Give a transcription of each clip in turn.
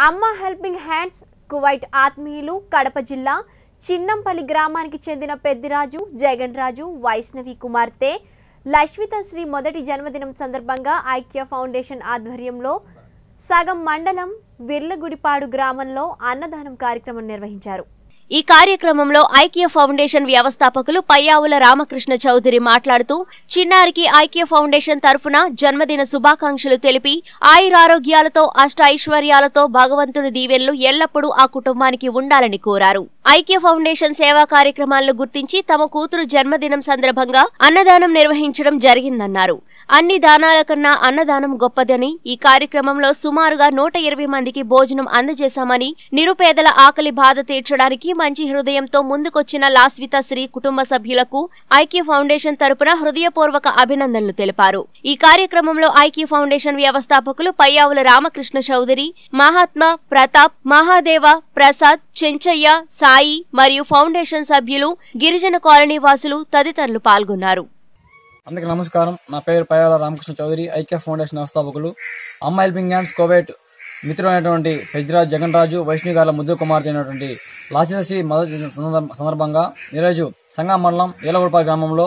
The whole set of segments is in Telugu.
అమ్మ హెల్పింగ్ హ్యాండ్స్ కువైట్ ఆత్మీయులు కడప జిల్లా చిన్నంపల్లి గ్రామానికి చెందిన పెద్దిరాజు జగన్ రాజు వైష్ణవి కుమార్తె లక్ష్మిత శ్రీ మొదటి జన్మదినం సందర్భంగా ఐక్య ఫౌండేషన్ ఆధ్వర్యంలో సగం మండలం విర్లగుడిపాడు గ్రామంలో అన్నదానం కార్యక్రమం నిర్వహించారు ఈ కార్యక్రమంలో ఐక్య ఫౌండేషన్ వ్యవస్థాపకులు పయ్యావుల రామకృష్ణ చౌదరి మాట్లాడుతూ చిన్నారికి ఐక్య ఫౌండేషన్ తరఫున జన్మదిన శుభాకాంక్షలు తెలిపి ఆయురారోగ్యాలతో అష్ట ఐశ్వర్యాలతో భగవంతుని దీవెనలు ఎల్లప్పుడూ ఆ కుటుంబానికి ఉండాలని కోరారు ఐక్య ఫౌండేషన్ సేవా కార్యక్రమాలను గుర్తించి తమ కూతురు జన్మదినం సందర్భంగా అన్నదానం నిర్వహించడం జరిగిందన్నారు అన్ని దానాల కన్నా అన్నదానం గొప్పదని ఈ కార్యక్రమంలో సుమారుగా నూట ఇరవై మందికి భోజనం అందజేశామని నిరుపేదల ఆకలి బాధ తీర్చడానికి మంచి హృదయంతో ముందుకొచ్చిన లాస్విత శ్రీ కుటుంబ సభ్యులకు ఐక్య ఫౌండేషన్ తరపున హృదయపూర్వక అభినందనలు తెలిపారు ఈ కార్యక్రమంలో ఐక్య ఫౌండేషన్ వ్యవస్థాపకులు పయ్యావుల రామకృష్ణ చౌదరి మహాత్మా ప్రతాప్ మహాదేవ ప్రసాద్ చెంచయ్య సాయి మరియు ఫౌండేషన్ సభ్యులు గిరిజన కాలనీ వాసులు తదితరులు పాల్గొన్నారు అందరికీ నమస్కారం నా పేరు పయ్యాల రామకృష్ణ చౌదరి ఐక్య ఫౌండేషన్ వ్యవస్థాపకులు అమ్మ హెల్పింగ్ హ్యాండ్స్ కోవేట్ మిత్రులైనటువంటి పెద్దిరాజ్ జగన్ రాజు వైష్ణవి గారి ముద్దు కుమార్తె అయినటువంటి లాచిదశి మొదటి సందర్భ- సందర్భంగా ఈరోజు సంగం మండలం ఏలగూడపాలి గ్రామంలో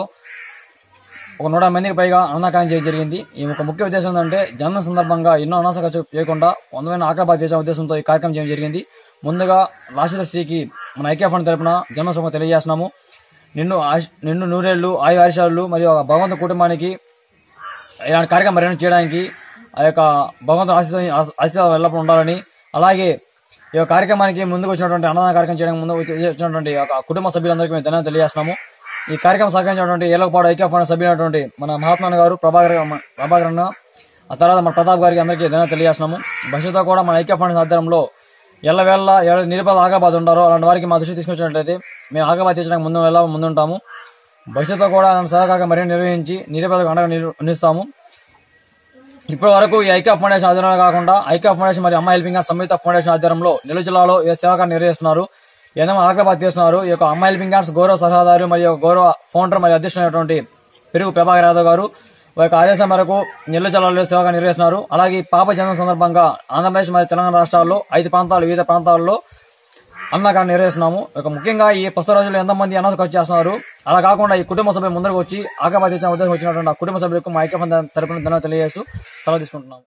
ఒక నూట మందికి పైగా అన్నదానం చేయడం జరిగింది ఈ ఒక ముఖ్య ఉద్దేశం ఏంటంటే జన్మ సందర్భంగా ఎన్నో అనాస ఖర్చు చేయకుండా వందమైన ఆకలి చేసే ఉద్దేశంతో ఈ కార్యక్రమం చేయడం జరిగింది ముందుగా లాసిదశ్రీకి మన ఐక్య ఫండ్ తరపున జన్మ శుభం తెలియజేస్తున్నాము నిన్ను ఆశ- నిన్ను నూరేళ్లు ఆయు ఆయుషాలు మరియు ఆ భగవంత కుటుంబానికి ఇలాంటి కార్యక్రమం మరేమైనా చేయడానికి ఆ యొక్క భగవంతుని ఆశీస్సు ఆశీర్వాదం ఎల్లప్పుడూ ఉండాలని అలాగే ఈ యొక్క కార్యక్రమానికి ముందుకు వచ్చినటువంటి అన్నదాన కార్యక్రమం చేయడానికి ముందు వచ్చి- వచ్చినటువంటి ఒక కుటుంబ సభ్యులందరికీ మేము ధన్యవాదాలు తెలియజేస్తున్నాము ఈ కార్యక్రమం సహకరించినటువంటి ఏలకపాడు ఐక్య ఫండ్ సభ్యులైనటువంటి మన మహాత్మా గారు ప్రభాకర్ ప్రభాకర్ అన్న ఆ తర్వాత మన ప్రతాప్ గారికి అందరికీ ధన్యవాదాలు తెలియజేస్తున్నాము భవిష్యత్తులో కూడా మన ఐక్య ఫండ్ ఆధ్వర్యంలో ఎల్లవేళ ఎవరు నిరుపేద ఆగాబాద్ ఉంటారో అలాంటి వారికి మా దృష్టి తీసుకొచ్చినట్లయితే మేము ఆగాబాద్ తీర్చడానికి ముందు ఎలా ముందుంటాము భవిష్యత్తులో కూడా సహకారంగా మరింత నిర్వహించి నిరుపేదకు అండగా నిలు- నిలుస్తాము ఇప్పటి వరకు ఈ ఐక్య ఫౌండేషన్ ఆధ్వర్యంలో కాకుండా ఐక్య ఫౌండేషన్ మరియు అమ్మ హెల్పింగ్ హ్యాండ్స్ సంయుక్త ఫౌండేషన్ ఆధ్వర్యంలో నెల్లూరు జిల్లాలో ఏ సేవకాన్ని నిర్వహిస్తున్నారు ఏదైనా ఆగ్రబాద్ చేస్తున్నారు ఈ యొక్క అమ్మ హెల్పింగ్ హ్యాండ్స్ గౌరవ సలహాదారు మరియు గౌరవ ఫౌండర్ మరియు అధ్యక్షుడైనటువంటి పెరుగు ప్రభాకర్ యాదవ్ గారు వారి యొక్క ఆదేశం మేరకు నెల్లూరు జిల్లాలో సేవగా నిర్వహిస్తున్నారు అలాగే ఈ పాప జన్మ సందర్భంగా ఆంధ్రప్రదేశ్ మరియు తెలంగాణ రాష్ట్రాల్లో ఐదు ప్రాంతాలు వివిధ ప్రాంతాల్లో అన్నదానం నిర్వహిస్తున్నాము ఇక ముఖ్యంగా ఈ పుస్తక రోజుల్లో ఎంతమంది అన్నదానం ఖర్చు చేస్తున్నారు అలా కాకుండా ఈ కుటుంబ సభ్యులు ముందరకు వచ్చి ఆకబాద్ ఇచ్చిన ఉద్దేశం వచ్చినటువంటి ఆ కుటుంబ సభ్యులకు మా ఐక్య తరపున ధన్యవాదాలు తెలియజేస్తూ సెలవు తీసుకుంటున్నాము